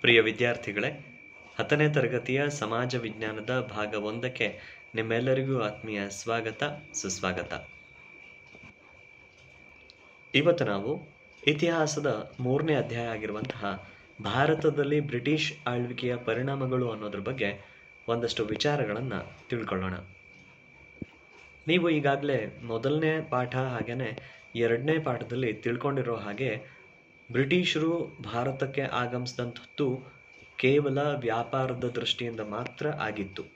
ಪ್ರಿಯ ವಿದ್ಯಾರ್ಥಿಗಳೇ ಹತ್ತನೇ ತರಗತಿಯ ಸಮಾಜ ವಿಜ್ಞಾನದ ಭಾಗ ಒಂದಕ್ಕೆ ನಿಮ್ಮೆಲ್ಲರಿಗೂ ಆತ್ಮೀಯ ಸ್ವಾಗತ ಸುಸ್ವಾಗತ ಇವತ್ತು ನಾವು ಇತಿಹಾಸದ ಮೂರನೇ ಅಧ್ಯಾಯ ಆಗಿರುವಂತಹ ಭಾರತದಲ್ಲಿ ಬ್ರಿಟಿಷ್ ಆಳ್ವಿಕೆಯ ಪರಿಣಾಮಗಳು ಅನ್ನೋದ್ರ ಬಗ್ಗೆ ಒಂದಷ್ಟು ವಿಚಾರಗಳನ್ನು ತಿಳ್ಕೊಳ್ಳೋಣ ನೀವು ಈಗಾಗಲೇ ಮೊದಲನೇ ಪಾಠ ಹಾಗೆಯೇ ಎರಡನೇ ಪಾಠದಲ್ಲಿ ತಿಳ್ಕೊಂಡಿರೋ ಹಾಗೆ ಬ್ರಿಟಿಷರು ಭಾರತಕ್ಕೆ ಆಗಮಿಸಿದಂಥದ್ದು ಕೇವಲ ವ್ಯಾಪಾರದ ದೃಷ್ಟಿಯಿಂದ ಮಾತ್ರ ಆಗಿತ್ತು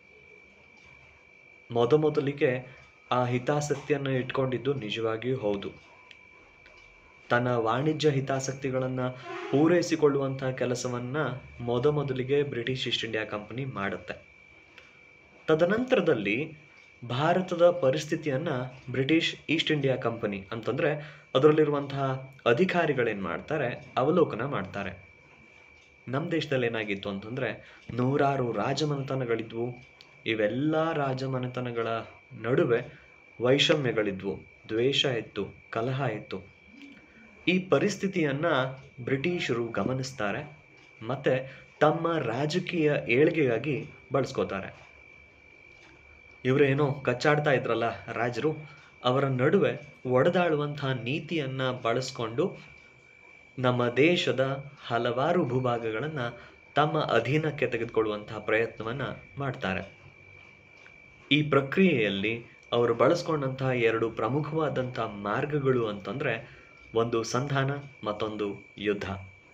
ಮೊದಮೊದಲಿಗೆ ಆ ಹಿತಾಸಕ್ತಿಯನ್ನು ಇಟ್ಕೊಂಡಿದ್ದು ನಿಜವಾಗಿಯೂ ಹೌದು ತನ್ನ ವಾಣಿಜ್ಯ ಹಿತಾಸಕ್ತಿಗಳನ್ನು ಪೂರೈಸಿಕೊಳ್ಳುವಂಥ ಕೆಲಸವನ್ನು ಮೊದಮೊದಲಿಗೆ ಬ್ರಿಟಿಷ್ ಈಸ್ಟ್ ಇಂಡಿಯಾ ಕಂಪನಿ ಮಾಡುತ್ತೆ ತದನಂತರದಲ್ಲಿ ಭಾರತದ ಪರಿಸ್ಥಿತಿಯನ್ನು ಬ್ರಿಟಿಷ್ ಈಸ್ಟ್ ಇಂಡಿಯಾ ಕಂಪನಿ ಅಂತಂದರೆ ಅದರಲ್ಲಿರುವಂತಹ ಅಧಿಕಾರಿಗಳೇನು ಮಾಡ್ತಾರೆ ಅವಲೋಕನ ಮಾಡ್ತಾರೆ ನಮ್ಮ ದೇಶದಲ್ಲಿ ಏನಾಗಿತ್ತು ಅಂತಂದರೆ ನೂರಾರು ರಾಜಮನೆತನಗಳಿದ್ವು ಇವೆಲ್ಲ ರಾಜಮನೆತನಗಳ ನಡುವೆ ವೈಷಮ್ಯಗಳಿದ್ವು ದ್ವೇಷ ಇತ್ತು ಕಲಹ ಇತ್ತು ಈ ಪರಿಸ್ಥಿತಿಯನ್ನು ಬ್ರಿಟಿಷರು ಗಮನಿಸ್ತಾರೆ ಮತ್ತು ತಮ್ಮ ರಾಜಕೀಯ ಏಳ್ಗೆಗಾಗಿ ಬಳಸ್ಕೋತಾರೆ ಇವರೇನೋ ಕಚ್ಚಾಡ್ತಾ ಇದ್ರಲ್ಲ ರಾಜರು ಅವರ ನಡುವೆ ಒಡೆದಾಡುವಂತಹ ನೀತಿಯನ್ನು ಬಳಸ್ಕೊಂಡು ನಮ್ಮ ದೇಶದ ಹಲವಾರು ಭೂಭಾಗಗಳನ್ನು ತಮ್ಮ ಅಧೀನಕ್ಕೆ ತೆಗೆದುಕೊಳ್ಳುವಂತಹ ಪ್ರಯತ್ನವನ್ನು ಮಾಡ್ತಾರೆ ಈ ಪ್ರಕ್ರಿಯೆಯಲ್ಲಿ ಅವರು ಬಳಸ್ಕೊಂಡಂತಹ ಎರಡು ಪ್ರಮುಖವಾದಂಥ ಮಾರ್ಗಗಳು ಅಂತಂದರೆ ಒಂದು ಸಂಧಾನ ಮತ್ತೊಂದು ಯುದ್ಧ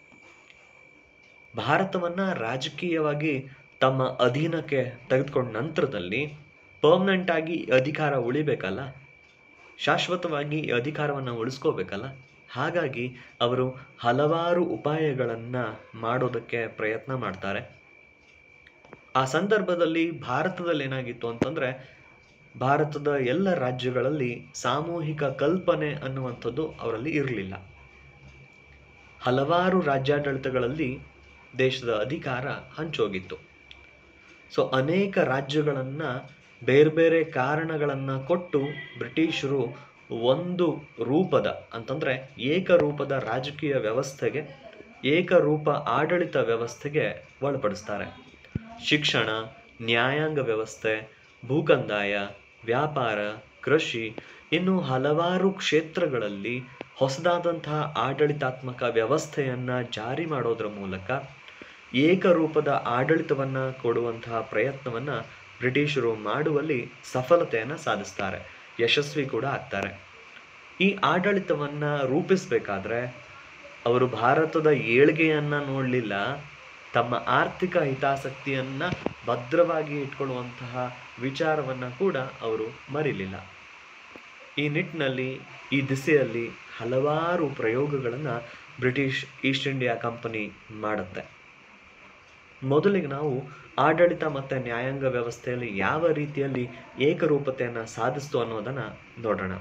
ಭಾರತವನ್ನು ರಾಜಕೀಯವಾಗಿ ತಮ್ಮ ಅಧೀನಕ್ಕೆ ತೆಗೆದುಕೊಂಡ ನಂತರದಲ್ಲಿ ಪರ್ಮನೆಂಟ್ ಆಗಿ ಅಧಿಕಾರ ಉಳಿಬೇಕಲ್ಲ ಶಾಶ್ವತವಾಗಿ ಈ ಅಧಿಕಾರವನ್ನು ಉಳಿಸ್ಕೋಬೇಕಲ್ಲ ಹಾಗಾಗಿ ಅವರು ಹಲವಾರು ಉಪಾಯಗಳನ್ನು ಮಾಡೋದಕ್ಕೆ ಪ್ರಯತ್ನ ಮಾಡ್ತಾರೆ ಆ ಸಂದರ್ಭದಲ್ಲಿ ಭಾರತದಲ್ಲಿ ಏನಾಗಿತ್ತು ಅಂತಂದರೆ ಭಾರತದ ಎಲ್ಲ ರಾಜ್ಯಗಳಲ್ಲಿ ಸಾಮೂಹಿಕ ಕಲ್ಪನೆ ಅನ್ನುವಂಥದ್ದು ಅವರಲ್ಲಿ ಇರಲಿಲ್ಲ ಹಲವಾರು ರಾಜ್ಯಾಡಳಿತಗಳಲ್ಲಿ ದೇಶದ ಅಧಿಕಾರ ಹಂಚೋಗಿತ್ತು ಸೊ ಅನೇಕ ರಾಜ್ಯಗಳನ್ನು ಬೇರೆ ಬೇರೆ ಕಾರಣಗಳನ್ನು ಕೊಟ್ಟು ಬ್ರಿಟಿಷರು ಒಂದು ರೂಪದ ಅಂತಂದರೆ ಏಕರೂಪದ ರಾಜಕೀಯ ವ್ಯವಸ್ಥೆಗೆ ಏಕರೂಪ ಆಡಳಿತ ವ್ಯವಸ್ಥೆಗೆ ಒಳಪಡಿಸ್ತಾರೆ ಶಿಕ್ಷಣ ನ್ಯಾಯಾಂಗ ವ್ಯವಸ್ಥೆ ಭೂಕಂದಾಯ ವ್ಯಾಪಾರ ಕೃಷಿ ಇನ್ನು ಹಲವಾರು ಕ್ಷೇತ್ರಗಳಲ್ಲಿ ಹೊಸದಾದಂತಹ ಆಡಳಿತಾತ್ಮಕ ವ್ಯವಸ್ಥೆಯನ್ನು ಜಾರಿ ಮಾಡೋದ್ರ ಮೂಲಕ ಏಕರೂಪದ ಆಡಳಿತವನ್ನು ಕೊಡುವಂತಹ ಪ್ರಯತ್ನವನ್ನು ಬ್ರಿಟಿಷರು ಮಾಡುವಲ್ಲಿ ಸಫಲತೆಯನ್ನು ಸಾಧಿಸ್ತಾರೆ ಯಶಸ್ವಿ ಕೂಡ ಆಗ್ತಾರೆ ಈ ಆಡಳಿತವನ್ನು ರೂಪಿಸಬೇಕಾದ್ರೆ ಅವರು ಭಾರತದ ಏಳ್ಗೆಯನ್ನು ನೋಡಲಿಲ್ಲ ತಮ್ಮ ಆರ್ಥಿಕ ಹಿತಾಸಕ್ತಿಯನ್ನು ಭದ್ರವಾಗಿ ಇಟ್ಕೊಳ್ಳುವಂತಹ ವಿಚಾರವನ್ನು ಕೂಡ ಅವರು ಮರಿಲಿಲ್ಲ ಈ ನಿಟ್ಟಿನಲ್ಲಿ ಈ ದಿಸೆಯಲ್ಲಿ ಹಲವಾರು ಪ್ರಯೋಗಗಳನ್ನು ಬ್ರಿಟಿಷ್ ಈಸ್ಟ್ ಇಂಡಿಯಾ ಕಂಪನಿ ಮಾಡುತ್ತೆ ಮೊದಲಿಗೆ ನಾವು ಆಡಳಿತ ಮತ್ತು ನ್ಯಾಯಾಂಗ ವ್ಯವಸ್ಥೆಯಲ್ಲಿ ಯಾವ ರೀತಿಯಲ್ಲಿ ಏಕರೂಪತೆಯನ್ನು ಸಾಧಿಸ್ತು ಅನ್ನೋದನ್ನು ನೋಡೋಣ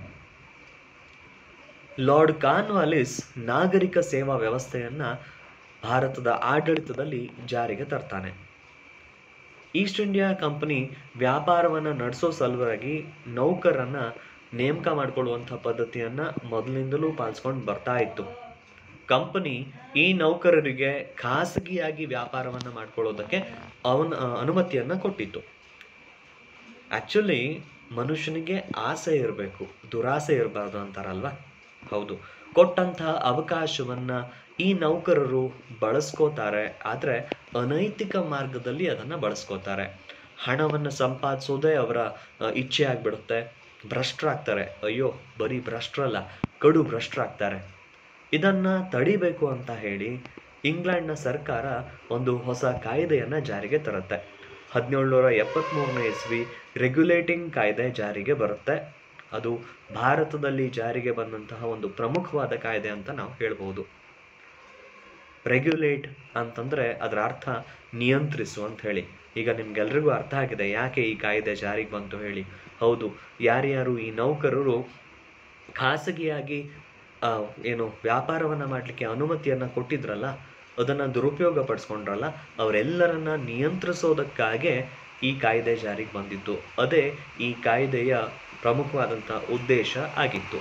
ಲಾರ್ಡ್ ಕಾರ್ನ್ವಾಲಿಸ್ ನಾಗರಿಕ ಸೇವಾ ವ್ಯವಸ್ಥೆಯನ್ನು ಭಾರತದ ಆಡಳಿತದಲ್ಲಿ ಜಾರಿಗೆ ತರ್ತಾನೆ ಈಸ್ಟ್ ಇಂಡಿಯಾ ಕಂಪನಿ ವ್ಯಾಪಾರವನ್ನು ನಡೆಸೋ ಸಲುವಾಗಿ ನೌಕರನ್ನು ನೇಮಕ ಮಾಡಿಕೊಳ್ಳುವಂಥ ಪದ್ಧತಿಯನ್ನು ಮೊದಲಿಂದಲೂ ಪಾಲಿಸ್ಕೊಂಡು ಬರ್ತಾ ಇತ್ತು ಕಂಪನಿ ಈ ನೌಕರರಿಗೆ ಖಾಸಗಿಯಾಗಿ ವ್ಯಾಪಾರವನ್ನು ಮಾಡ್ಕೊಳ್ಳೋದಕ್ಕೆ ಅವನ ಅನುಮತಿಯನ್ನು ಕೊಟ್ಟಿತ್ತು ಆ್ಯಕ್ಚುಲಿ ಮನುಷ್ಯನಿಗೆ ಆಸೆ ಇರಬೇಕು ದುರಾಸೆ ಇರಬಾರ್ದು ಅಂತಾರಲ್ವ ಹೌದು ಕೊಟ್ಟಂತಹ ಅವಕಾಶವನ್ನು ಈ ನೌಕರರು ಬಳಸ್ಕೋತಾರೆ ಆದರೆ ಅನೈತಿಕ ಮಾರ್ಗದಲ್ಲಿ ಅದನ್ನು ಬಳಸ್ಕೋತಾರೆ ಹಣವನ್ನು ಸಂಪಾದಿಸೋದೇ ಅವರ ಇಚ್ಛೆ ಆಗಿಬಿಡುತ್ತೆ ಭ್ರಷ್ಟರಾಗ್ತಾರೆ ಅಯ್ಯೋ ಬರೀ ಭ್ರಷ್ಟರಲ್ಲ ಕಡು ಭ್ರಷ್ಟರಾಗ್ತಾರೆ ಇದನ್ನು ತಡಿಬೇಕು ಅಂತ ಹೇಳಿ ಇಂಗ್ಲೆಂಡ್ನ ಸರ್ಕಾರ ಒಂದು ಹೊಸ ಕಾಯ್ದೆಯನ್ನು ಜಾರಿಗೆ ತರುತ್ತೆ ಹದಿನೇಳುನೂರ ಎಪ್ಪತ್ತ್ಮೂರನೇ ಇಸ್ವಿ ರೆಗ್ಯುಲೇಟಿಂಗ್ ಕಾಯ್ದೆ ಜಾರಿಗೆ ಬರುತ್ತೆ ಅದು ಭಾರತದಲ್ಲಿ ಜಾರಿಗೆ ಬಂದಂತಹ ಒಂದು ಪ್ರಮುಖವಾದ ಕಾಯ್ದೆ ಅಂತ ನಾವು ಹೇಳ್ಬೋದು ರೆಗ್ಯುಲೇಟ್ ಅಂತಂದರೆ ಅದರ ಅರ್ಥ ನಿಯಂತ್ರಿಸು ಅಂತ ಹೇಳಿ ಈಗ ನಿಮ್ಗೆಲ್ರಿಗೂ ಅರ್ಥ ಆಗಿದೆ ಯಾಕೆ ಈ ಕಾಯ್ದೆ ಜಾರಿಗೆ ಬಂತು ಹೇಳಿ ಹೌದು ಯಾರ್ಯಾರು ಈ ನೌಕರರು ಖಾಸಗಿಯಾಗಿ ಏನು ವ್ಯಾಪಾರವನ್ನು ಮಾಡಲಿಕ್ಕೆ ಅನುಮತಿಯನ್ನು ಕೊಟ್ಟಿದ್ರಲ್ಲ ಅದನ್ನು ದುರುಪಯೋಗ ಪಡಿಸ್ಕೊಂಡ್ರಲ್ಲ ಅವರೆಲ್ಲರನ್ನ ನಿಯಂತ್ರಿಸೋದಕ್ಕಾಗೆ ಈ ಕಾಯ್ದೆ ಜಾರಿಗೆ ಬಂದಿತ್ತು ಅದೇ ಈ ಕಾಯ್ದೆಯ ಪ್ರಮುಖವಾದಂಥ ಉದ್ದೇಶ ಆಗಿತ್ತು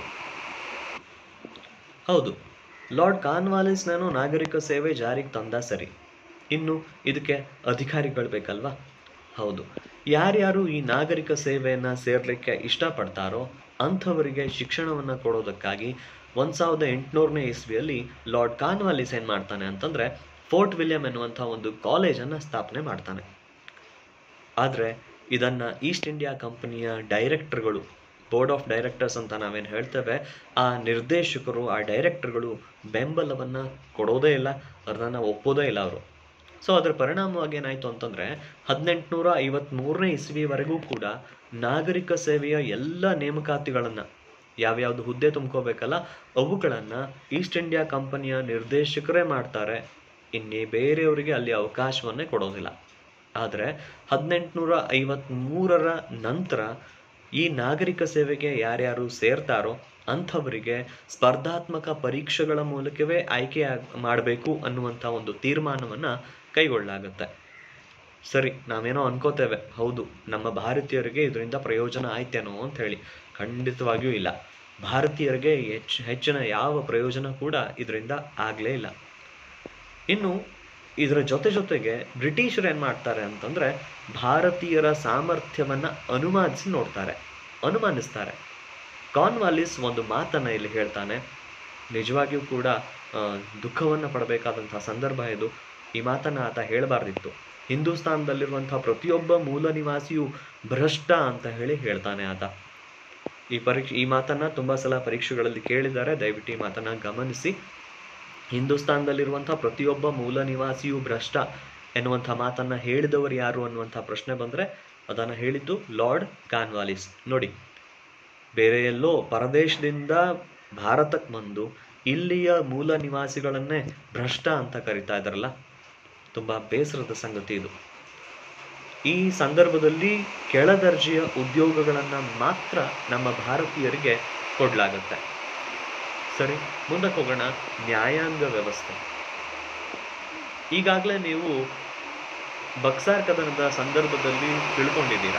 ಹೌದು ಲಾರ್ಡ್ ಕಾರ್ನ್ವಾಲಿಸ್ನನು ನಾಗರಿಕ ಸೇವೆ ಜಾರಿಗೆ ತಂದ ಸರಿ ಇನ್ನು ಇದಕ್ಕೆ ಅಧಿಕಾರಿಗಳು ಬೇಕಲ್ವಾ ಹೌದು ಯಾರ್ಯಾರು ಈ ನಾಗರಿಕ ಸೇವೆಯನ್ನು ಸೇರ್ಲಿಕ್ಕೆ ಇಷ್ಟಪಡ್ತಾರೋ ಅಂಥವರಿಗೆ ಶಿಕ್ಷಣವನ್ನು ಕೊಡೋದಕ್ಕಾಗಿ ಒಂದು ಸಾವಿರದ ಎಂಟುನೂರನೇ ಇಸ್ವಿಯಲ್ಲಿ ಲಾರ್ಡ್ ಕಾರ್ನ್ವಾಲಿಸ್ ಏನು ಮಾಡ್ತಾನೆ ಅಂತಂದರೆ ಫೋರ್ಟ್ ವಿಲಿಯಂ ಎನ್ನುವಂಥ ಒಂದು ಕಾಲೇಜನ್ನು ಸ್ಥಾಪನೆ ಮಾಡ್ತಾನೆ ಆದರೆ ಇದನ್ನು ಈಸ್ಟ್ ಇಂಡಿಯಾ ಕಂಪನಿಯ ಡೈರೆಕ್ಟರ್ಗಳು ಬೋರ್ಡ್ ಆಫ್ ಡೈರೆಕ್ಟರ್ಸ್ ಅಂತ ನಾವೇನು ಹೇಳ್ತೇವೆ ಆ ನಿರ್ದೇಶಕರು ಆ ಡೈರೆಕ್ಟರ್ಗಳು ಬೆಂಬಲವನ್ನು ಕೊಡೋದೇ ಇಲ್ಲ ಅದನ್ನು ಒಪ್ಪೋದೇ ಇಲ್ಲ ಅವರು ಸೊ ಅದರ ಪರಿಣಾಮವಾಗಿ ಏನಾಯಿತು ಅಂತಂದರೆ ಹದಿನೆಂಟುನೂರ ಐವತ್ತ್ಮೂರನೇ ಇಸ್ವಿವರೆಗೂ ಕೂಡ ನಾಗರಿಕ ಸೇವೆಯ ಎಲ್ಲ ನೇಮಕಾತಿಗಳನ್ನು ಯಾವ್ಯಾವ್ದು ಹುದ್ದೆ ತುಂಬ್ಕೋಬೇಕಲ್ಲ ಅವುಗಳನ್ನು ಈಸ್ಟ್ ಇಂಡಿಯಾ ಕಂಪನಿಯ ನಿರ್ದೇಶಕರೇ ಮಾಡ್ತಾರೆ ಇನ್ನೇ ಬೇರೆಯವರಿಗೆ ಅಲ್ಲಿ ಅವಕಾಶವನ್ನೇ ಕೊಡೋದಿಲ್ಲ ಆದರೆ ಹದಿನೆಂಟುನೂರ ಐವತ್ತ್ಮೂರರ ನಂತರ ಈ ನಾಗರಿಕ ಸೇವೆಗೆ ಯಾರ್ಯಾರು ಸೇರ್ತಾರೋ ಅಂಥವರಿಗೆ ಸ್ಪರ್ಧಾತ್ಮಕ ಪರೀಕ್ಷೆಗಳ ಮೂಲಕವೇ ಆಯ್ಕೆ ಮಾಡಬೇಕು ಅನ್ನುವಂಥ ಒಂದು ತೀರ್ಮಾನವನ್ನು ಕೈಗೊಳ್ಳಲಾಗುತ್ತೆ ಸರಿ ನಾವೇನೋ ಅನ್ಕೋತೇವೆ ಹೌದು ನಮ್ಮ ಭಾರತೀಯರಿಗೆ ಇದರಿಂದ ಪ್ರಯೋಜನ ಆಯ್ತೇನೋ ಅಂತ ಹೇಳಿ ಖಂಡಿತವಾಗಿಯೂ ಇಲ್ಲ ಭಾರತೀಯರಿಗೆ ಹೆಚ್ಚು ಹೆಚ್ಚಿನ ಯಾವ ಪ್ರಯೋಜನ ಕೂಡ ಇದರಿಂದ ಆಗಲೇ ಇಲ್ಲ ಇನ್ನು ಇದರ ಜೊತೆ ಜೊತೆಗೆ ಬ್ರಿಟಿಷರು ಏನು ಮಾಡ್ತಾರೆ ಅಂತಂದರೆ ಭಾರತೀಯರ ಸಾಮರ್ಥ್ಯವನ್ನು ಅನುಮಾನಿಸಿ ನೋಡ್ತಾರೆ ಅನುಮಾನಿಸ್ತಾರೆ ಕಾನ್ವಾಲಿಸ್ ಒಂದು ಮಾತನ್ನು ಇಲ್ಲಿ ಹೇಳ್ತಾನೆ ನಿಜವಾಗಿಯೂ ಕೂಡ ದುಃಖವನ್ನು ಪಡಬೇಕಾದಂಥ ಸಂದರ್ಭ ಇದು ಈ ಮಾತನ್ನು ಆತ ಹೇಳಬಾರ್ದಿತ್ತು ಹಿಂದೂಸ್ತಾನದಲ್ಲಿರುವಂಥ ಪ್ರತಿಯೊಬ್ಬ ಮೂಲ ನಿವಾಸಿಯು ಭ್ರಷ್ಟ ಅಂತ ಹೇಳಿ ಹೇಳ್ತಾನೆ ಆತ ಈ ಪರೀಕ್ಷೆ ಈ ಮಾತನ್ನು ತುಂಬ ಸಲ ಪರೀಕ್ಷೆಗಳಲ್ಲಿ ಕೇಳಿದ್ದಾರೆ ದಯವಿಟ್ಟು ಈ ಮಾತನ್ನು ಗಮನಿಸಿ ಹಿಂದೂಸ್ತಾನದಲ್ಲಿರುವಂಥ ಪ್ರತಿಯೊಬ್ಬ ಮೂಲ ನಿವಾಸಿಯು ಭ್ರಷ್ಟ ಎನ್ನುವಂಥ ಮಾತನ್ನು ಹೇಳಿದವರು ಯಾರು ಅನ್ನುವಂಥ ಪ್ರಶ್ನೆ ಬಂದರೆ ಅದನ್ನು ಹೇಳಿದ್ದು ಲಾರ್ಡ್ ಕಾನ್ವಾಲಿಸ್ ನೋಡಿ ಬೇರೆ ಎಲ್ಲೋ ಪರದೇಶದಿಂದ ಭಾರತಕ್ಕೆ ಬಂದು ಇಲ್ಲಿಯ ಮೂಲ ನಿವಾಸಿಗಳನ್ನೇ ಭ್ರಷ್ಟ ಅಂತ ಕರಿತಾ ಇದ್ದಾರಲ್ಲ ತುಂಬ ಬೇಸರದ ಸಂಗತಿ ಇದು ಈ ಸಂದರ್ಭದಲ್ಲಿ ಕೆಳದರ್ಜೆಯ ಉದ್ಯೋಗಗಳನ್ನು ಮಾತ್ರ ನಮ್ಮ ಭಾರತೀಯರಿಗೆ ಕೊಡಲಾಗುತ್ತೆ ಸರಿ ಮುಂದಕ್ಕೆ ಹೋಗೋಣ ನ್ಯಾಯಾಂಗ ವ್ಯವಸ್ಥೆ ಈಗಾಗಲೇ ನೀವು ಬಕ್ಸಾರ್ ಕದನದ ಸಂದರ್ಭದಲ್ಲಿ ತಿಳ್ಕೊಂಡಿದ್ದೀರಾ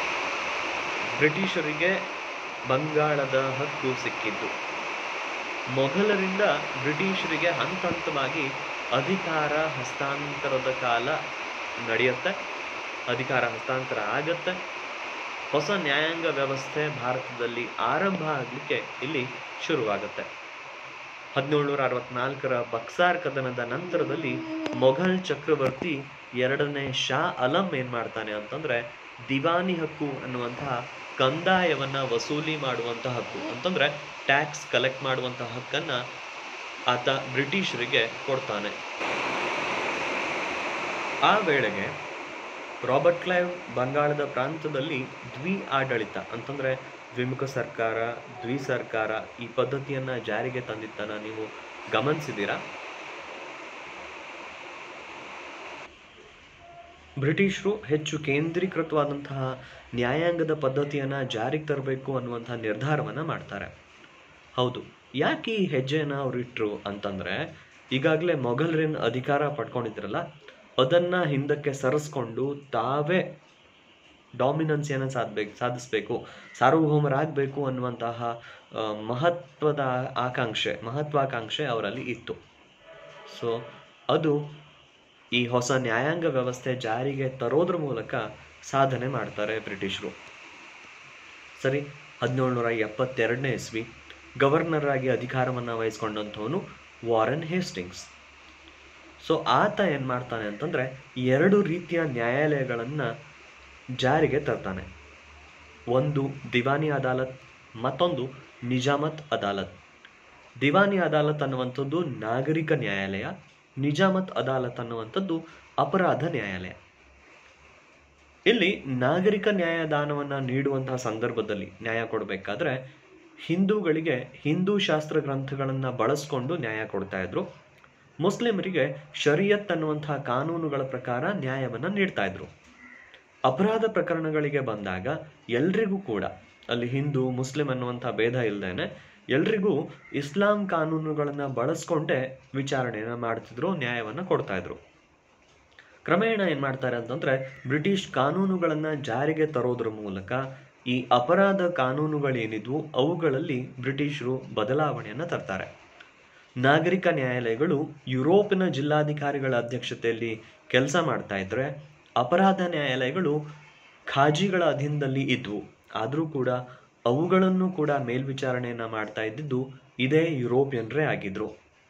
ಬ್ರಿಟಿಷರಿಗೆ ಬಂಗಾಳದ ಹಕ್ಕು ಸಿಕ್ಕಿದ್ದು ಮೊಘಲರಿಂದ ಬ್ರಿಟಿಷರಿಗೆ ಹಂತ ಹಂತವಾಗಿ ಅಧಿಕಾರ ಹಸ್ತಾಂತರದ ಕಾಲ ನಡೆಯುತ್ತೆ ಅಧಿಕಾರ ಹಸ್ತಾಂತರ ಆಗತ್ತೆ ಹೊಸ ನ್ಯಾಯಾಂಗ ವ್ಯವಸ್ಥೆ ಭಾರತದಲ್ಲಿ ಆರಂಭ ಆಗಲಿಕ್ಕೆ ಇಲ್ಲಿ ಶುರುವಾಗುತ್ತೆ ಹದಿನೇಳುನೂರ ಅರವತ್ನಾಲ್ಕರ ಬಕ್ಸಾರ್ ಕದನದ ನಂತರದಲ್ಲಿ ಮೊಘಲ್ ಚಕ್ರವರ್ತಿ ಎರಡನೇ ಶಾ ಅಲಂ ಏನು ಮಾಡ್ತಾನೆ ಅಂತಂದರೆ ದಿವಾನಿ ಹಕ್ಕು ಅನ್ನುವಂತಹ ಕಂದಾಯವನ್ನು ವಸೂಲಿ ಮಾಡುವಂಥ ಹಕ್ಕು ಅಂತಂದರೆ ಟ್ಯಾಕ್ಸ್ ಕಲೆಕ್ಟ್ ಮಾಡುವಂಥ ಹಕ್ಕನ್ನು ಆತ ಬ್ರಿಟಿಷರಿಗೆ ಕೊಡ್ತಾನೆ ಆ ವೇಳೆಗೆ ರಾಬರ್ಟ್ ಕ್ಲೈವ್ ಬಂಗಾಳದ ಪ್ರಾಂತದಲ್ಲಿ ದ್ವಿ ಆಡಳಿತ ಅಂತಂದರೆ ದ್ವಿಮುಖ ಸರ್ಕಾರ ದ್ವಿ ಸರ್ಕಾರ ಈ ಪದ್ಧತಿಯನ್ನು ಜಾರಿಗೆ ತಂದಿದ್ದನ್ನು ನೀವು ಗಮನಿಸಿದ್ದೀರಾ ಬ್ರಿಟಿಷರು ಹೆಚ್ಚು ಕೇಂದ್ರೀಕೃತವಾದಂತಹ ನ್ಯಾಯಾಂಗದ ಪದ್ಧತಿಯನ್ನು ಜಾರಿಗೆ ತರಬೇಕು ಅನ್ನುವಂಥ ನಿರ್ಧಾರವನ್ನು ಮಾಡ್ತಾರೆ ಹೌದು ಯಾಕೆ ಈ ಹೆಜ್ಜೆಯನ್ನು ಅವ್ರು ಇಟ್ಟರು ಅಂತಂದರೆ ಈಗಾಗಲೇ ಮೊಘಲರಿನ ಅಧಿಕಾರ ಪಡ್ಕೊಂಡಿದ್ರಲ್ಲ ಅದನ್ನು ಹಿಂದಕ್ಕೆ ಸರಿಸ್ಕೊಂಡು ತಾವೇ ಡಾಮಿನೆನ್ಸಿಯನ್ನು ಸಾಧಬೇಕು ಸಾಧಿಸಬೇಕು ಸಾರ್ವಭೌಮರಾಗಬೇಕು ಅನ್ನುವಂತಹ ಆ, ಮಹತ್ವದ ಆಕಾಂಕ್ಷೆ ಮಹತ್ವಾಕಾಂಕ್ಷೆ ಅವರಲ್ಲಿ ಇತ್ತು ಸೊ ಅದು ಈ ಹೊಸ ನ್ಯಾಯಾಂಗ ವ್ಯವಸ್ಥೆ ಜಾರಿಗೆ ತರೋದ್ರ ಮೂಲಕ ಸಾಧನೆ ಮಾಡ್ತಾರೆ ಬ್ರಿಟಿಷರು ಸರಿ ಹದಿನೇಳುನೂರ ಎಪ್ಪತ್ತೆರಡನೇ ಇಸ್ವಿ ಗವರ್ನರ್ ಆಗಿ ಅಧಿಕಾರವನ್ನು ವಹಿಸ್ಕೊಂಡಂಥವನು ವಾರನ್ ಹೇಸ್ಟಿಂಗ್ಸ್ ಸೊ ಆತ ಏನು ಮಾಡ್ತಾನೆ ಅಂತಂದರೆ ಎರಡು ರೀತಿಯ ನ್ಯಾಯಾಲಯಗಳನ್ನು ಜಾರಿಗೆ ತರ್ತಾನೆ ಒಂದು ದಿವಾನಿ ಅದಾಲತ್ ಮತ್ತೊಂದು ನಿಜಾಮತ್ ಅದಾಲತ್ ದಿವಾನಿ ಅದಾಲತ್ ಅನ್ನುವಂಥದ್ದು ನಾಗರಿಕ ನ್ಯಾಯಾಲಯ ನಿಜಾಮತ್ ಅದಾಲತ್ ಅನ್ನುವಂಥದ್ದು ಅಪರಾಧ ನ್ಯಾಯಾಲಯ ಇಲ್ಲಿ ನಾಗರಿಕ ನ್ಯಾಯದಾನವನ್ನು ನೀಡುವಂತಹ ಸಂದರ್ಭದಲ್ಲಿ ನ್ಯಾಯ ಕೊಡಬೇಕಾದ್ರೆ ಹಿಂದೂಗಳಿಗೆ ಹಿಂದೂ ಶಾಸ್ತ್ರ ಗ್ರಂಥಗಳನ್ನು ಬಳಸ್ಕೊಂಡು ನ್ಯಾಯ ಕೊಡ್ತಾ ಇದ್ರು ಮುಸ್ಲಿಮರಿಗೆ ಶರಿಯತ್ ಅನ್ನುವಂತಹ ಕಾನೂನುಗಳ ಪ್ರಕಾರ ನ್ಯಾಯವನ್ನು ನೀಡ್ತಾ ಇದ್ರು ಅಪರಾಧ ಪ್ರಕರಣಗಳಿಗೆ ಬಂದಾಗ ಎಲ್ರಿಗೂ ಕೂಡ ಅಲ್ಲಿ ಹಿಂದೂ ಮುಸ್ಲಿಂ ಅನ್ನುವಂಥ ಭೇದ ಇಲ್ಲದೇನೆ ಎಲ್ರಿಗೂ ಇಸ್ಲಾಂ ಕಾನೂನುಗಳನ್ನು ಬಳಸ್ಕೊಂಡೇ ವಿಚಾರಣೆಯನ್ನು ಮಾಡ್ತಿದ್ರು ನ್ಯಾಯವನ್ನು ಕೊಡ್ತಾ ಇದ್ರು ಕ್ರಮೇಣ ಏನು ಮಾಡ್ತಾರೆ ಅಂತಂದರೆ ಬ್ರಿಟಿಷ್ ಕಾನೂನುಗಳನ್ನು ಜಾರಿಗೆ ತರೋದ್ರ ಮೂಲಕ ಈ ಅಪರಾಧ ಕಾನೂನುಗಳೇನಿದ್ವು ಅವುಗಳಲ್ಲಿ ಬ್ರಿಟಿಷರು ಬದಲಾವಣೆಯನ್ನು ತರ್ತಾರೆ ನಾಗರಿಕ ನ್ಯಾಯಾಲಯಗಳು ಯುರೋಪಿನ ಜಿಲ್ಲಾಧಿಕಾರಿಗಳ ಅಧ್ಯಕ್ಷತೆಯಲ್ಲಿ ಕೆಲಸ ಮಾಡ್ತಾ ಇದ್ರೆ ಅಪರಾಧ ನ್ಯಾಯಾಲಯಗಳು ಖಾಜಿಗಳ ಅಧೀನದಲ್ಲಿ ಇದ್ವು ಆದರೂ ಕೂಡ ಅವುಗಳನ್ನು ಕೂಡ ಮೇಲ್ವಿಚಾರಣೆಯನ್ನ ಮಾಡ್ತಾ ಇದ್ದಿದ್ದು ಇದೇ ಯುರೋಪಿಯನ್ರೇ ಆಗಿದ್ರು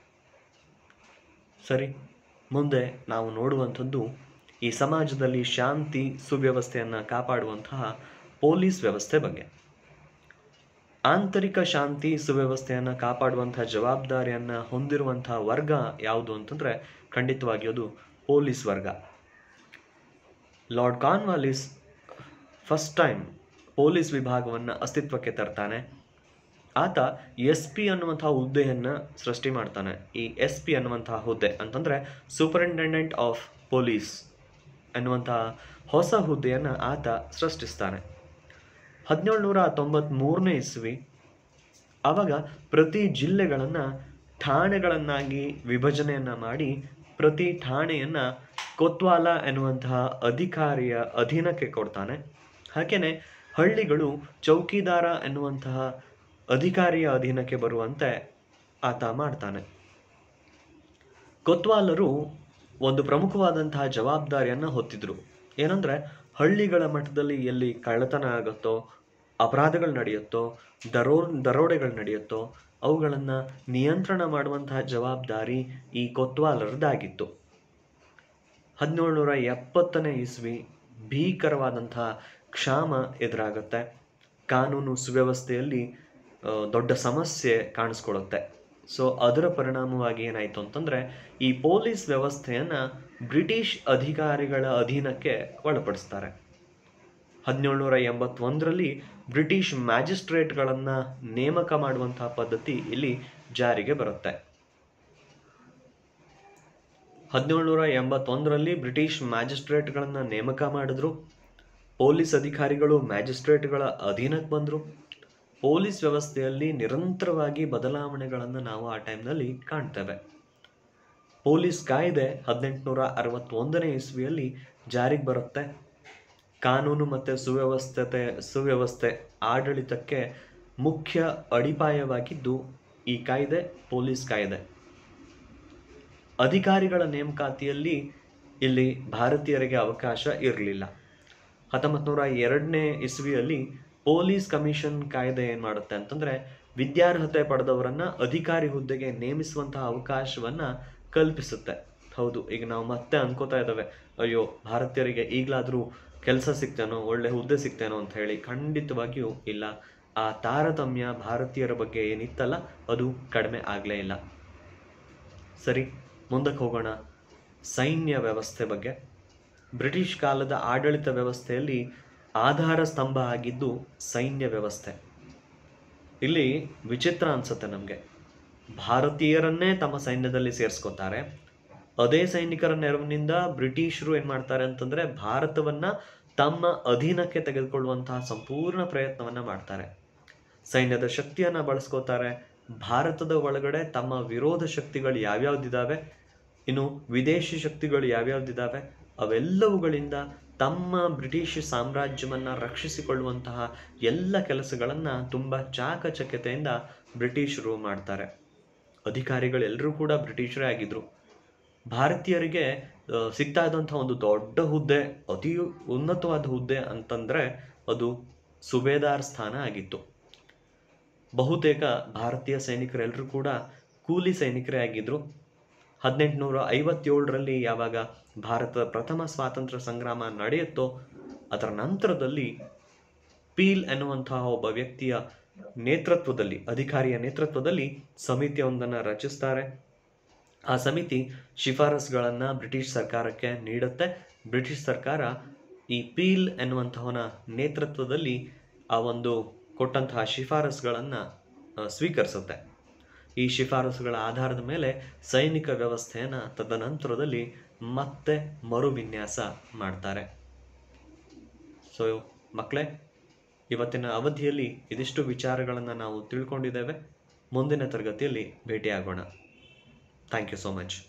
ಸರಿ ಮುಂದೆ ನಾವು ನೋಡುವಂಥದ್ದು ಈ ಸಮಾಜದಲ್ಲಿ ಶಾಂತಿ ಸುವ್ಯವಸ್ಥೆಯನ್ನು ಕಾಪಾಡುವಂತಹ ಪೊಲೀಸ್ ವ್ಯವಸ್ಥೆ ಬಗ್ಗೆ ಆಂತರಿಕ ಶಾಂತಿ ಸುವ್ಯವಸ್ಥೆಯನ್ನು ಕಾಪಾಡುವಂತಹ ಜವಾಬ್ದಾರಿಯನ್ನು ಹೊಂದಿರುವಂತಹ ವರ್ಗ ಯಾವುದು ಅಂತಂದರೆ ಖಂಡಿತವಾಗಿ ಅದು ಪೊಲೀಸ್ ವರ್ಗ Lord Cornwallis first time police ವಿಭಾಗವನ್ನು ಅಸ್ತಿತ್ವಕ್ಕೆ ತರ್ತಾನೆ ಆತ ಎಸ್ ಪಿ ಅನ್ನುವಂತಹ ಹುದ್ದೆಯನ್ನು ಸೃಷ್ಟಿ ಮಾಡ್ತಾನೆ ಈ ಎಸ್ ಪಿ ಅನ್ನುವಂತಹ ಹುದ್ದೆ ಅಂತಂದರೆ ಸೂಪರಿಂಟೆಂಡೆಂಟ್ ಆಫ್ ಪೊಲೀಸ್ ಅನ್ನುವಂತಹ ಹೊಸ ಹುದ್ದೆಯನ್ನು ಆತ ಸೃಷ್ಟಿಸ್ತಾನೆ ಹದಿನೇಳುನೂರ ತೊಂಬತ್ತ್ಮೂರನೇ ಇಸ್ವಿ ಆವಾಗ ಪ್ರತಿ ಜಿಲ್ಲೆಗಳನ್ನು ಠಾಣೆಗಳನ್ನಾಗಿ ವಿಭಜನೆಯನ್ನು ಮಾಡಿ ಪ್ರತಿ ಠಾಣೆಯನ್ನು ಕೊತ್ವಾಲ ಎನ್ನುವಂತಹ ಅಧಿಕಾರಿಯ ಅಧೀನಕ್ಕೆ ಕೊಡ್ತಾನೆ ಹಾಗೆಯೇ ಹಳ್ಳಿಗಳು ಚೌಕಿದಾರ ಎನ್ನುವಂತಹ ಅಧಿಕಾರಿಯ ಅಧೀನಕ್ಕೆ ಬರುವಂತೆ ಆತ ಮಾಡ್ತಾನೆ ಕೊತ್ವಾಲರು ಒಂದು ಪ್ರಮುಖವಾದಂತಹ ಜವಾಬ್ದಾರಿಯನ್ನು ಹೊತ್ತಿದ್ರು ಏನಂದ್ರೆ ಹಳ್ಳಿಗಳ ಮಟ್ಟದಲ್ಲಿ ಎಲ್ಲಿ ಕಳ್ಳತನ ಆಗುತ್ತೋ ಅಪರಾಧಗಳು ನಡೆಯುತ್ತೋ ದರೋ ದರೋಡೆಗಳು ನಡೆಯುತ್ತೋ ಅವುಗಳನ್ನು ನಿಯಂತ್ರಣ ಮಾಡುವಂತಹ ಜವಾಬ್ದಾರಿ ಈ ಕೊತ್ವಾಲರದಾಗಿತ್ತು ಹದಿನೇಳುನೂರ ಎಪ್ಪತ್ತನೇ ಇಸ್ವಿ ಭೀಕರವಾದಂತಹ ಕ್ಷಾಮ ಎದುರಾಗುತ್ತೆ ಕಾನೂನು ಸುವ್ಯವಸ್ಥೆಯಲ್ಲಿ ಆ, ದೊಡ್ಡ ಸಮಸ್ಯೆ ಕಾಣಿಸ್ಕೊಳ್ಳುತ್ತೆ ಸೊ ಅದರ ಪರಿಣಾಮವಾಗಿ ಏನಾಯಿತು ಅಂತಂದರೆ ಈ ಪೊಲೀಸ್ ವ್ಯವಸ್ಥೆಯನ್ನು ಬ್ರಿಟಿಷ್ ಅಧಿಕಾರಿಗಳ ಅಧೀನಕ್ಕೆ ಒಳಪಡಿಸ್ತಾರೆ ಹದಿನೇಳುನೂರ ಎಂಬತ್ತೊಂದರಲ್ಲಿ ಬ್ರಿಟಿಷ್ ಮ್ಯಾಜಿಸ್ಟ್ರೇಟ್ಗಳನ್ನು ನೇಮಕ ಮಾಡುವಂತಹ ಪದ್ಧತಿ ಇಲ್ಲಿ ಜಾರಿಗೆ ಬರುತ್ತೆ ಹದಿನೇಳುನೂರ ಎಂಬತ್ತೊಂದರಲ್ಲಿ ಬ್ರಿಟಿಷ್ ಮ್ಯಾಜಿಸ್ಟ್ರೇಟ್ಗಳನ್ನು ನೇಮಕ ಮಾಡಿದ್ರು ಪೊಲೀಸ್ ಅಧಿಕಾರಿಗಳು ಮ್ಯಾಜಿಸ್ಟ್ರೇಟ್ಗಳ ಅಧೀನಕ್ಕೆ ಬಂದರು ಪೊಲೀಸ್ ವ್ಯವಸ್ಥೆಯಲ್ಲಿ ನಿರಂತರವಾಗಿ ಬದಲಾವಣೆಗಳನ್ನು ನಾವು ಆ ಟೈಮ್ನಲ್ಲಿ ಕಾಣ್ತೇವೆ ಪೊಲೀಸ್ ಕಾಯ್ದೆ ಹದಿನೆಂಟುನೂರ ಅರವತ್ತೊಂದನೇ ಇಸ್ವಿಯಲ್ಲಿ ಜಾರಿಗೆ ಬರುತ್ತೆ ಕಾನೂನು ಮತ್ತು ಸುವ್ಯವಸ್ಥತೆ ಸುವ್ಯವಸ್ಥೆ ಆಡಳಿತಕ್ಕೆ ಮುಖ್ಯ ಅಡಿಪಾಯವಾಗಿದ್ದು ಈ ಕಾಯ್ದೆ ಪೊಲೀಸ್ ಕಾಯ್ದೆ ಅಧಿಕಾರಿಗಳ ನೇಮಕಾತಿಯಲ್ಲಿ ಇಲ್ಲಿ ಭಾರತೀಯರಿಗೆ ಅವಕಾಶ ಇರಲಿಲ್ಲ ಹತ್ತೊಂಬತ್ತು ನೂರ ಎರಡನೇ ಇಸ್ವಿಯಲ್ಲಿ ಪೊಲೀಸ್ ಕಮಿಷನ್ ಕಾಯ್ದೆ ಏನು ಮಾಡುತ್ತೆ ಅಂತಂದರೆ ವಿದ್ಯಾರ್ಹತೆ ಪಡೆದವರನ್ನ ಅಧಿಕಾರಿ ಹುದ್ದೆಗೆ ನೇಮಿಸುವಂತಹ ಅವಕಾಶವನ್ನ ಕಲ್ಪಿಸುತ್ತೆ ಹೌದು ಈಗ ನಾವು ಮತ್ತೆ ಅನ್ಕೋತಾ ಇದ್ದಾವೆ ಅಯ್ಯೋ ಭಾರತೀಯರಿಗೆ ಈಗಲಾದರೂ ಕೆಲಸ ಸಿಗ್ತೇನೋ ಒಳ್ಳೆ ಹುದ್ದೆ ಸಿಗ್ತೇನೋ ಅಂತ ಹೇಳಿ ಖಂಡಿತವಾಗಿಯೂ ಇಲ್ಲ ಆ ತಾರತಮ್ಯ ಭಾರತೀಯರ ಬಗ್ಗೆ ಏನಿತ್ತಲ್ಲ ಅದು ಕಡಿಮೆ ಆಗಲೇ ಇಲ್ಲ ಸರಿ ಮುಂದಕ್ಕೆ ಹೋಗೋಣ ಸೈನ್ಯ ವ್ಯವಸ್ಥೆ ಬಗ್ಗೆ ಬ್ರಿಟಿಷ್ ಕಾಲದ ಆಡಳಿತ ವ್ಯವಸ್ಥೆಯಲ್ಲಿ ಆಧಾರ ಸ್ತಂಭ ಆಗಿದ್ದು ಸೈನ್ಯ ವ್ಯವಸ್ಥೆ ಇಲ್ಲಿ ವಿಚಿತ್ರ ಅನ್ಸುತ್ತೆ ನಮಗೆ ಭಾರತೀಯರನ್ನೇ ತಮ್ಮ ಸೈನ್ಯದಲ್ಲಿ ಸೇರಿಸ್ಕೋತಾರೆ ಅದೇ ಸೈನಿಕರ ನೆರವಿನಿಂದ ಬ್ರಿಟಿಷರು ಏನು ಮಾಡ್ತಾರೆ ಅಂತಂದರೆ ಭಾರತವನ್ನ ತಮ್ಮ ಅಧೀನಕ್ಕೆ ತೆಗೆದುಕೊಳ್ಳುವಂತಹ ಸಂಪೂರ್ಣ ಪ್ರಯತ್ನವನ್ನ ಮಾಡ್ತಾರೆ ಸೈನ್ಯದ ಶಕ್ತಿಯನ್ನು ಬಳಸ್ಕೋತಾರೆ ಭಾರತದ ಒಳಗಡೆ ತಮ್ಮ ವಿರೋಧ ಶಕ್ತಿಗಳು ಯಾವ್ಯಾವ್ದಿದ್ದಾವೆ ಇನ್ನು ವಿದೇಶಿ ಶಕ್ತಿಗಳು ಯಾವ್ಯಾವ್ದಿದ್ದಾವೆ ಅವೆಲ್ಲವುಗಳಿಂದ ತಮ್ಮ ಬ್ರಿಟಿಷ್ ಸಾಮ್ರಾಜ್ಯವನ್ನ ರಕ್ಷಿಸಿಕೊಳ್ಳುವಂತಹ ಎಲ್ಲ ಕೆಲಸಗಳನ್ನು ತುಂಬ ಚಾಕಚಕ್ಯತೆಯಿಂದ ಬ್ರಿಟಿಷರು ಮಾಡ್ತಾರೆ ಅಧಿಕಾರಿಗಳೆಲ್ಲರೂ ಕೂಡ ಬ್ರಿಟಿಷರೇ ಆಗಿದ್ರು ಭಾರತೀಯರಿಗೆ ಆ, ಸಿಗ್ತಾ ಇದ್ದಂಥ ಒಂದು ದೊಡ್ಡ ಹುದ್ದೆ ಅತಿ ಉನ್ನತವಾದ ಹುದ್ದೆ ಅಂತಂದ್ರೆ ಅದು ಸುಬೇದಾರ್ ಸ್ಥಾನ ಆಗಿತ್ತು ಬಹುತೇಕ ಭಾರತೀಯ ಸೈನಿಕರೆಲ್ಲರೂ ಕೂಡ ಕೂಲಿ ಸೈನಿಕರೇ ಆಗಿದ್ರು ಹದಿನೆಂಟುನೂರ ಐವತ್ತೇಳರಲ್ಲಿ ಯಾವಾಗ ಭಾರತದ ಪ್ರಥಮ ಸ್ವಾತಂತ್ರ್ಯ ಸಂಗ್ರಾಮ ನಡೆಯುತ್ತೋ ಅದರ ನಂತರದಲ್ಲಿ ಪೀಲ್ ಎನ್ನುವಂತಹ ಒಬ್ಬ ವ್ಯಕ್ತಿಯ ನೇತೃತ್ವದಲ್ಲಿ ಅಧಿಕಾರಿಯ ನೇತೃತ್ವದಲ್ಲಿ ಸಮಿತಿಯೊಂದನ್ನು ರಚಿಸ್ತಾರೆ ಆ ಸಮಿತಿ ಶಿಫಾರಸುಗಳನ್ನು ಬ್ರಿಟಿಷ್ ಸರ್ಕಾರಕ್ಕೆ ನೀಡುತ್ತೆ ಬ್ರಿಟಿಷ್ ಸರ್ಕಾರ ಈ ಪೀಲ್ ಎನ್ನುವಂತಹವನ ನೇತೃತ್ವದಲ್ಲಿ ಆ ಒಂದು ಕೊಟ್ಟಂತಹ ಶಿಫಾರಸುಗಳನ್ನು ಸ್ವೀಕರಿಸುತ್ತೆ ಈ ಶಿಫಾರಸುಗಳ ಆಧಾರದ ಮೇಲೆ ಸೈನಿಕ ವ್ಯವಸ್ಥೆಯನ್ನು ತದನಂತರದಲ್ಲಿ ಮತ್ತೆ ಮರುವಿನ್ಯಾಸ ಮಾಡ್ತಾರೆ ಸೊ ಮಕ್ಕಳೇ ಇವತ್ತಿನ ಅವಧಿಯಲ್ಲಿ ಇದಿಷ್ಟು ವಿಚಾರಗಳನ್ನು ನಾವು ತಿಳ್ಕೊಂಡಿದ್ದೇವೆ ಮುಂದಿನ ತರಗತಿಯಲ್ಲಿ ಭೇಟಿಯಾಗೋಣ ಥ್ಯಾಂಕ್ ಯು ಸೋ ಮಚ್